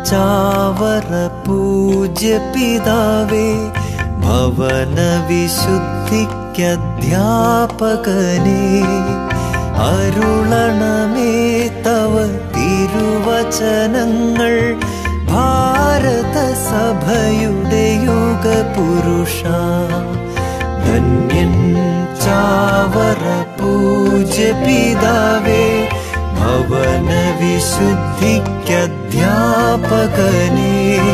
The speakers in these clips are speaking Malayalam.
ചാവറ പൂജ്യ പിതാവേ ഭവന വിശുദ്ധിക്കധ്യാപകനേ അരുളണമേ തവ തിരുവചനങ്ങൾ ഭാരത സഭയുടെ യുഗപുരുഷ ധന്യൻ ചാവറ പൂജ്യ പിതാവേ ഭവന വിശുദ്ധിക്കധ്യാപകനേ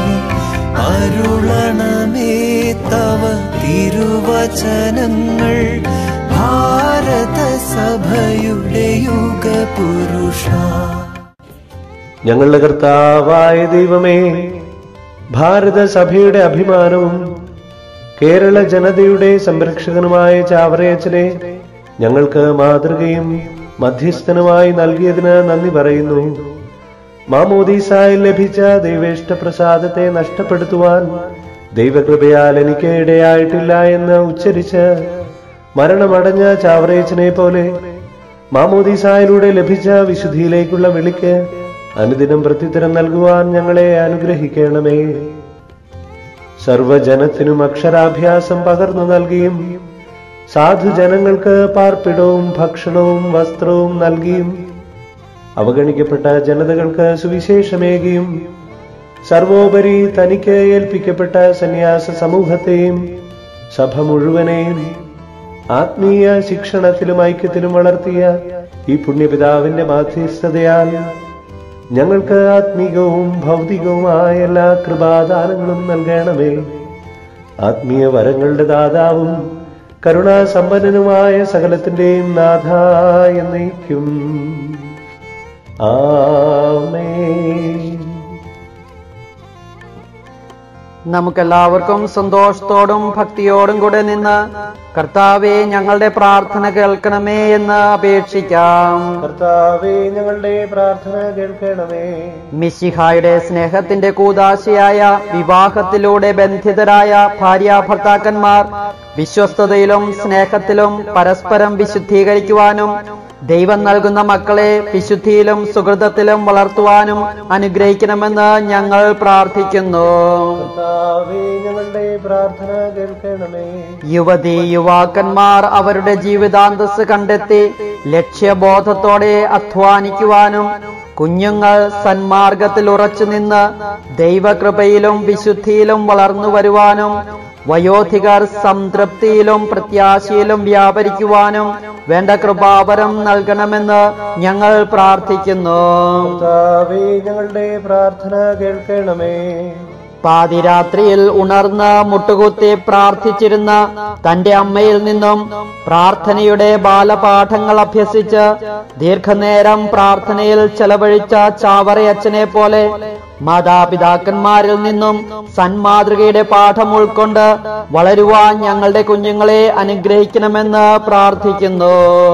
അരുളണമേ തവ തിരുവചനങ്ങൾ ഭാരത സഭയുടെ യുഗപുരുഷ ഞങ്ങളുടെ കർത്താവായ ദൈവമേ ഭാരതസഭയുടെ അഭിമാനവും കേരള ജനതയുടെ സംരക്ഷകനുമായ ചാവറയച്ചനെ ഞങ്ങൾക്ക് മാതൃകയും മധ്യസ്ഥനുമായി നൽകിയതിന് നന്ദി പറയുന്നു മാമോദീസായിൽ ലഭിച്ച ദൈവേഷ്ട പ്രസാദത്തെ നഷ്ടപ്പെടുത്തുവാൻ ദൈവകൃപയാൽ എനിക്ക് ഇടയായിട്ടില്ല എന്ന് ഉച്ചരിച്ച് മരണമടഞ്ഞ ചാവറയച്ചനെ പോലെ മാമോദീസായിലൂടെ ലഭിച്ച വിശുദ്ധിയിലേക്കുള്ള വിളിക്ക് അനുദിനം പ്രത്യുത്തരം നൽകുവാൻ ഞങ്ങളെ അനുഗ്രഹിക്കണമേ സർവജനത്തിനും അക്ഷരാഭ്യാസം പകർന്നു നൽകിയും സാധുജനങ്ങൾക്ക് പാർപ്പിടവും ഭക്ഷണവും വസ്ത്രവും നൽകിയും അവഗണിക്കപ്പെട്ട ജനതകൾക്ക് സുവിശേഷമേകിയും സർവോപരി തനിക്ക് ഏൽപ്പിക്കപ്പെട്ട സന്യാസ സമൂഹത്തെയും സഭ മുഴുവനെയും ആത്മീയ ശിക്ഷണത്തിലും ഐക്യത്തിലും വളർത്തിയ ഈ പുണ്യപിതാവിന്റെ മാധ്യസ്ഥതയാൽ ഞങ്ങൾക്ക് ആത്മീകവും ഭൗതികവുമായ എല്ലാ കൃപാദാനങ്ങളും നൽകണമേ ആത്മീയ വരങ്ങളുടെ ദാതാവും കരുണാസമ്പന്നനുമായ സകലത്തിന്റെയും നാഥ എന്നേക്കും ആമേൻ നമുക്കെല്ലാവർക്കും സന്തോഷത്തോടും ഭക്തിയോടും കൂടെ നിന്ന് കർത്താവെ ഞങ്ങളുടെ പ്രാർത്ഥന കേൾക്കണമേ എന്ന് അപേക്ഷിക്കാം കർത്താവേ ഞങ്ങളുടെ പ്രാർത്ഥന കേൾക്കണമേ മിശിഹായുടെ സ്നേഹത്തിന്റെ കൂതാശയായ വിവാഹത്തിലൂടെ ബന്ധിതരായ ഭാര്യ ഭർത്താക്കന്മാർ വിശ്വസ്തതയിലും സ്നേഹത്തിലും പരസ്പരം വിശുദ്ധീകരിക്കുവാനും ദൈവം നൽകുന്ന മക്കളെ വിശുദ്ധിയിലും സുഹൃതത്തിലും വളർത്തുവാനും അനുഗ്രഹിക്കണമെന്ന് ഞങ്ങൾ പ്രാർത്ഥിക്കുന്നു കർത്താവേ ഞങ്ങളുടെ പ്രാർത്ഥന കേൾക്കണമേ യുവതി യുവാക്കന്മാർ അവരുടെ ജീവിതാന്തസ് കണ്ടെത്തി ലക്ഷ്യബോധത്തോടെ അധ്വാനിക്കുവാനും കുഞ്ഞുങ്ങൾ സന്മാർഗത്തിൽ ഉറച്ചു നിന്ന് ദൈവകൃപയിലും വിശുദ്ധിയിലും വളർന്നു വരുവാനും വയോധികർ സംതൃപ്തിയിലും പ്രത്യാശയിലും വ്യാപരിക്കുവാനും വേണ്ട കൃപാവരം നൽകണമെന്ന് ഞങ്ങൾ പ്രാർത്ഥിക്കുന്നു കർത്താവേ ഞങ്ങളുടെ പ്രാർത്ഥന കേൾക്കണമേ പാതിരാത്രിയിൽ ഉണർന്ന് മുട്ടുകുത്തി പ്രാർത്ഥിച്ചിരുന്ന തന്റെ അമ്മയിൽ നിന്നും പ്രാർത്ഥനയുടെ ബാലപാഠങ്ങൾ അഭ്യസിച്ച് ദീർഘനേരം പ്രാർത്ഥനയിൽ ചെലവഴിച്ച ചാവറയച്ചനെ പോലെ മാതാപിതാക്കന്മാരിൽ നിന്നും സന്മാതൃകയുടെ പാഠം ഉൾക്കൊണ്ട് വളരുവാൻ ഞങ്ങളുടെ കുഞ്ഞുങ്ങളെ അനുഗ്രഹിക്കണമെന്ന് പ്രാർത്ഥിക്കുന്നു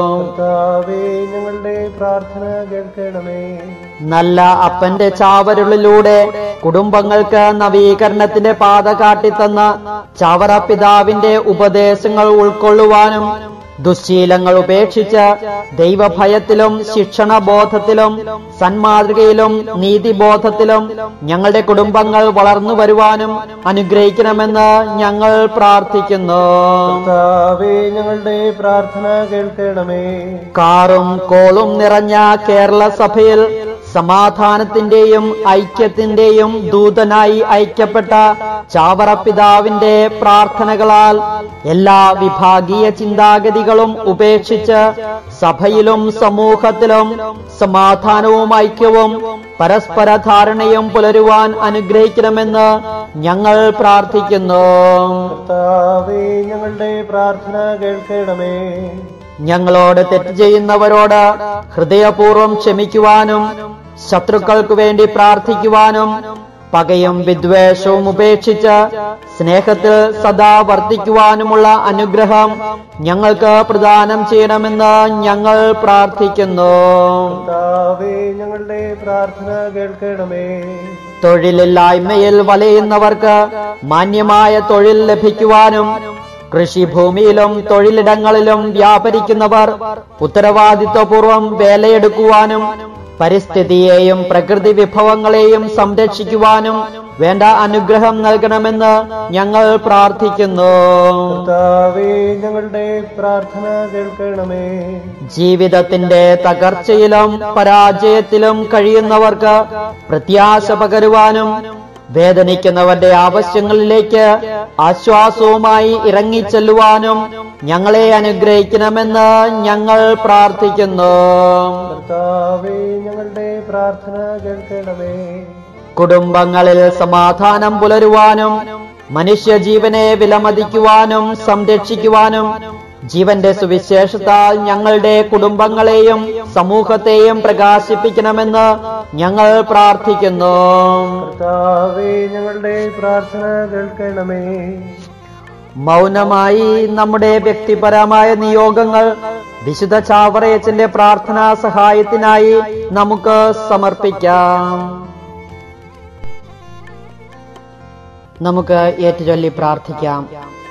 കർത്താവേ ഞങ്ങളുടെ പ്രാർത്ഥന കേൾക്കണമേ നല്ല അപ്പന്റെ ചാവരുളിലൂടെ കുടുംബങ്ങൾക്ക് നവീകരണത്തിന്റെ പാത കാട്ടിത്തന്ന ചവറ പിതാവിന്റെ ഉപദേശങ്ങൾ ഉൾക്കൊള്ളുവാനും ദുശ്ശീലങ്ങൾ ഉപേക്ഷിച്ച് ദൈവഭയത്തിലും ശിക്ഷണബോധത്തിലും സന്മാതൃകയിലും നീതിബോധത്തിലും ഞങ്ങളുടെ കുടുംബങ്ങൾ വളർന്നു വരുവാനും അനുഗ്രഹിക്കണമെന്ന് ഞങ്ങൾ പ്രാർത്ഥിക്കുന്നു കർത്താവേ ഞങ്ങളുടെ പ്രാർത്ഥന കേൾക്കണമേ കാറും കോളും നിറഞ്ഞ കേരള സഭയിൽ സമാധാനത്തിന്റെയും ഐക്യത്തിന്റെയും ദൂതനായി ഐക്യപ്പെട്ട ചാവറ പിതാവിന്റെ പ്രാർത്ഥനകളാൽ എല്ലാ വിഭാഗീയ ചിന്താഗതികളും ഉപേക്ഷിച്ച് സഭയിലും സമൂഹത്തിലും സമാധാനവും ഐക്യവും പരസ്പര ധാരണയും പുലരുവാൻ അനുഗ്രഹിക്കണമെന്ന് ഞങ്ങൾ പ്രാർത്ഥിക്കുന്നു കർത്താവേ ഞങ്ങളുടെ പ്രാർത്ഥന കേൾക്കണമേ ഞങ്ങളോട് തെറ്റ് ചെയ്യുന്നവരോട് ഹൃദയപൂർവ്വം ക്ഷമിക്കുവാനും ശത്രുക്കൾക്ക് വേണ്ടി പ്രാർത്ഥിക്കുവാനും പകയും വിദ്വേഷവും ഉപേക്ഷിച്ച് സ്നേഹത്തിൽ സദാ വർദ്ധിക്കുവാനുമുള്ള അനുഗ്രഹം ഞങ്ങൾക്ക് പ്രദാനം ചെയ്യണമെന്ന് ഞങ്ങൾ പ്രാർത്ഥിക്കുന്നു കർത്താവേ ഞങ്ങളുടെ പ്രാർത്ഥന കേൾക്കണമേ തൊഴിലില്ലായ്മയിൽ വലയുന്നവർക്ക് മാന്യമായ തൊഴിൽ ലഭിക്കുവാനും കൃഷിഭൂമിയിലും തൊഴിലിടങ്ങളിലും വ്യാപരിക്കുന്നവർ ഉത്തരവാദിത്വപൂർവം വേലയെടുക്കുവാനും പരിസ്ഥിതിയെയും പ്രകൃതി വിഭവങ്ങളെയും സംരക്ഷിക്കുവാനും വേണ്ട അനുഗ്രഹം നൽകണമെന്ന് ഞങ്ങൾ പ്രാർത്ഥിക്കുന്നു കർത്താവേ ഞങ്ങളുടെ പ്രാർത്ഥന കേൾക്കണമേ ജീവിതത്തിന്റെ തകർച്ചയിലും പരാജയത്തിലും കഴിയുന്നവർക്ക് പ്രത്യാശ പകരുവാനും വേദനിക്കുന്നവരുടെ ആവശ്യങ്ങളിലേക്ക് ആശ്വാസവുമായി ഇറങ്ങിച്ചെല്ലുവാനും ഞങ്ങളെ അനുഗ്രഹിക്കണമെന്ന് ഞങ്ങൾ പ്രാർത്ഥിക്കുന്നു കർത്താവേ ഞങ്ങളുടെ പ്രാർത്ഥന കേൾക്കണമേ കുടുംബങ്ങളിൽ സമാധാനം പുലരുവാനും മനുഷ്യജീവനെ വിലമതിക്കുവാനും സംരക്ഷിക്കുവാനും ജീവന്റെ സുവിശേഷത്താൽ ഞങ്ങളുടെ കുടുംബങ്ങളെയും സമൂഹത്തെയും പ്രകാശിപ്പിക്കണമെന്ന് ഞങ്ങൾ പ്രാർത്ഥിക്കുന്നു കർത്താവേ ഞങ്ങളുടെ പ്രാർത്ഥന കേൾക്കണമേ മൗനമായി നമ്മുടെ വ്യക്തിപരമായ നിയോഗങ്ങൾ വിശുദ്ധ ചാവറയച്ചന്റെ പ്രാർത്ഥനാ സഹായത്തിനായി നമുക്ക് സമർപ്പിക്കാം നമുക്ക് ഏറ്റുചൊല്ലി പ്രാർത്ഥിക്കാം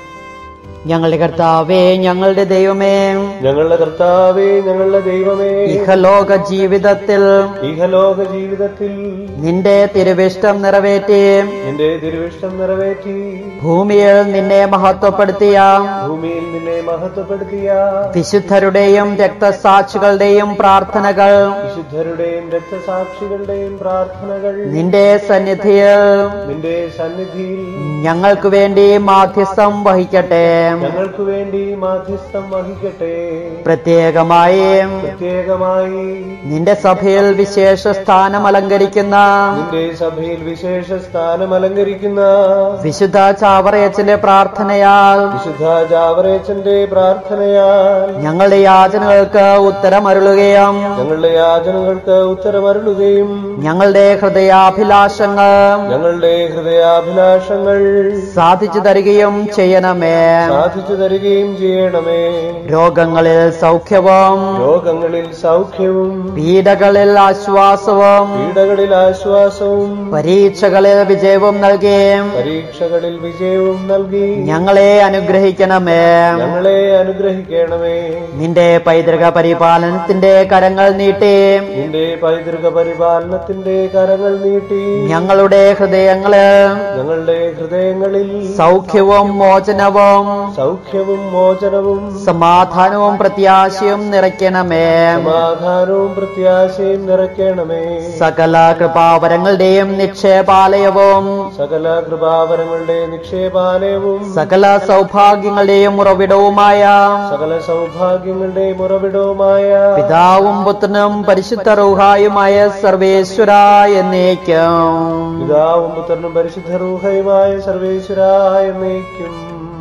ഞങ്ങളുടെ കർത്താവേ ഞങ്ങളുടെ ദൈവമേ ഞങ്ങളുടെ കർത്താവേ ഞങ്ങളുടെ ദൈവമേ ഇഹലോക ജീവിതത്തിൽ ഇഹലോക ജീവിതത്തിൽ നിന്റെ തിരുവിഷ്ടം നിറവേറ്റി നിന്റെ തിരുവിഷ്ടം നിറവേറ്റി ഭൂമിയിൽ നിന്നെ മഹത്വപ്പെടുത്തിയ ഭൂമിയിൽ നിന്നെ മഹത്വപ്പെടുത്തിയ വിശുദ്ധരുടെയും രക്തസാക്ഷികളുടെയും പ്രാർത്ഥനകൾ വിശുദ്ധരുടെയും രക്തസാക്ഷികളുടെയും പ്രാർത്ഥനകൾ നിന്റെ സന്നിധിയിൽ നിന്റെ സന്നിധിയിൽ ഞങ്ങൾക്ക് വേണ്ടി മാധ്യസ്ഥം വഹിക്കട്ടെ ഞങ്ങൾക്ക് വേണ്ടി മാധ്യസ്ഥം വഹിക്കട്ടെ പ്രത്യേകമായി പ്രത്യേകമായി നിന്റെ സഭയിൽ വിശേഷ സ്ഥാനം അലങ്കരിക്കുന്ന നിന്റെ സഭയിൽ വിശേഷ സ്ഥാനം അലങ്കരിക്കുന്ന വിശുദ്ധ ചാവറയച്ചന്റെ പ്രാർത്ഥനയാൽ വിശുദ്ധ ജാവറേച്ചന്റെ പ്രാർത്ഥനയാൽ ഞങ്ങളുടെ യാചനകൾക്ക് ഉത്തരമരുളുകയും ഞങ്ങളുടെ യാചനകൾക്ക് ഉത്തരമരുളുകയും ഞങ്ങളുടെ ഹൃദയാഭിലാഷങ്ങൾ ഞങ്ങളുടെ ഹൃദയാഭിലാഷങ്ങൾ സാധിച്ചു തരികയും ചെയ്യണമേ സാധിച്ചു തരികയും ചെയ്യണമേ രോഗങ്ങളിൽ സൗഖ്യവും രോഗങ്ങളിൽ സൗഖ്യവും പീഡകളിൽ ആശ്വാസവും പീഡകളിൽ ആശ്വാസവും പരീക്ഷകളിൽ വിജയവും നൽകുകയും പരീക്ഷകളിൽ വിജയവും നൽകി ഞങ്ങളെ അനുഗ്രഹിക്കണമേ ഞങ്ങളെ അനുഗ്രഹിക്കണമേ നിന്റെ പൈതൃക പരിപാലനത്തിന്റെ കരങ്ങൾ നീട്ടി നിന്റെ പൈതൃക പരിപാലനത്തിന്റെ കരങ്ങൾ നീട്ടി ഞങ്ങളുടെ ഹൃദയങ്ങള് ഞങ്ങളുടെ ഹൃദയങ്ങളിൽ സൗഖ്യവും മോചനവും സൗഖ്യവും മോചനവും സമാധാനവും പ്രത്യാശയും നിറയ്ക്കണമേ സമാധാനവും പ്രത്യാശയും നിറയ്ക്കണമേ സകല കൃപാവരങ്ങളുടെയും നിക്ഷേപാലയവും സകല കൃപാവരങ്ങളുടെ നിക്ഷേപാലയവും സകല സൗഭാഗ്യങ്ങളുടെയും ഉറവിടവുമായ സകല സൗഭാഗ്യങ്ങളുടെ ഉറവിടവുമായ പിതാവും പുത്രനും പരിശുദ്ധ റൂഹായുമായ സർവേശ്വര എന്നേക്കും പിതാവും പുത്രനും പരിശുദ്ധ റൂഹയുമായ സർവേശ്വരായ എന്നേക്കും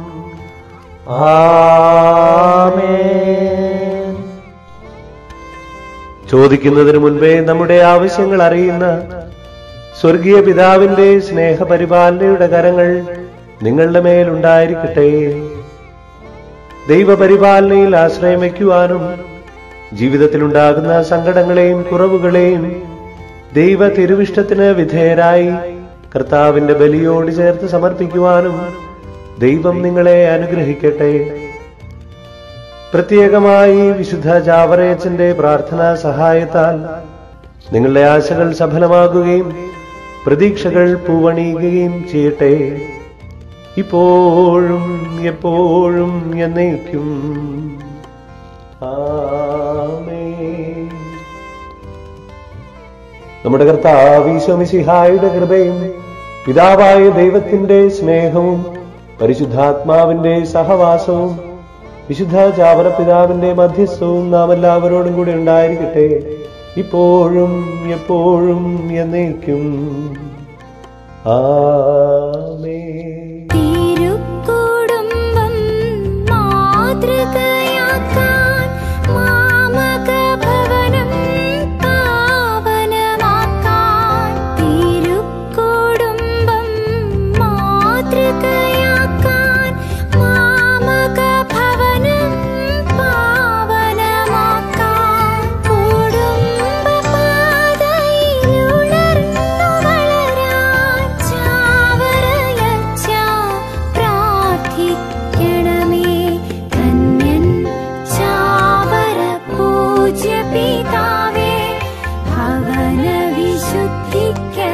ആമേൻ. ചോദിക്കുന്നതിന് മുൻപേ നമ്മുടെ ആവശ്യങ്ങൾ അറിയുന്ന സ്വർഗീയ പിതാവിന്റെ സ്നേഹപരിപാലനയുടെ കരങ്ങൾ നിങ്ങളുടെ മേലുണ്ടായിരിക്കട്ടെ ദൈവപരിപാലനയിൽ ആശ്രയം വയ്ക്കുവാനും ജീവിതത്തിലുണ്ടാകുന്ന സങ്കടങ്ങളെയും കുറവുകളെയും ദൈവ തിരുവിഷ്ടത്തിന് വിധേയരായി കർത്താവിന്റെ ബലിയോട് ചേർത്ത് സമർപ്പിക്കുവാനും ദൈവം നിങ്ങളെ അനുഗ്രഹിക്കട്ടെ പ്രത്യേകമായി വിശുദ്ധ ജാവറേച്ചന്റെ പ്രാർത്ഥനാ സഹായത്താൽ നിങ്ങളുടെ ആശകൾ സഫലമാകുകയും പ്രതീക്ഷകൾ പൂവണിയുകയും ചെയ്യട്ടെ ഇപ്പോഴും എപ്പോഴും എന്നേക്കും ആമേൻ. നമ്മുടെ കർത്താവീശോമിശിഹായുടെ കൃപയും പിതാവായ ദൈവത്തിന്റെ സ്നേഹവും പരിശുദ്ധാത്മാവിന്റെ സഹവാസവും വിശുദ്ധ ചാവറ പിതാവിന്റെ മധ്യസ്ഥവും നാം എല്ലാവരോടും കൂടെ ഉണ്ടായിരിക്കട്ടെ ഇപ്പോഴും എപ്പോഴും എന്നേക്കും ആമേൻ തിരുക്കുടുംബം മാതൃകയാക്കാൻ മാമക ഭവനം പാവനമാക്കാൻ തിരുക്കുടുംബം മാതൃകയാക്കാൻ മാമക ഭവനം പാവനമാക്കാൻ കുടുംബപാതയിലുണർന്നു വളരാൻ ചാവറയച്ച പ്രാർത്ഥിക്കണമേ ധന്യൻ ശുദ്ധിക്ക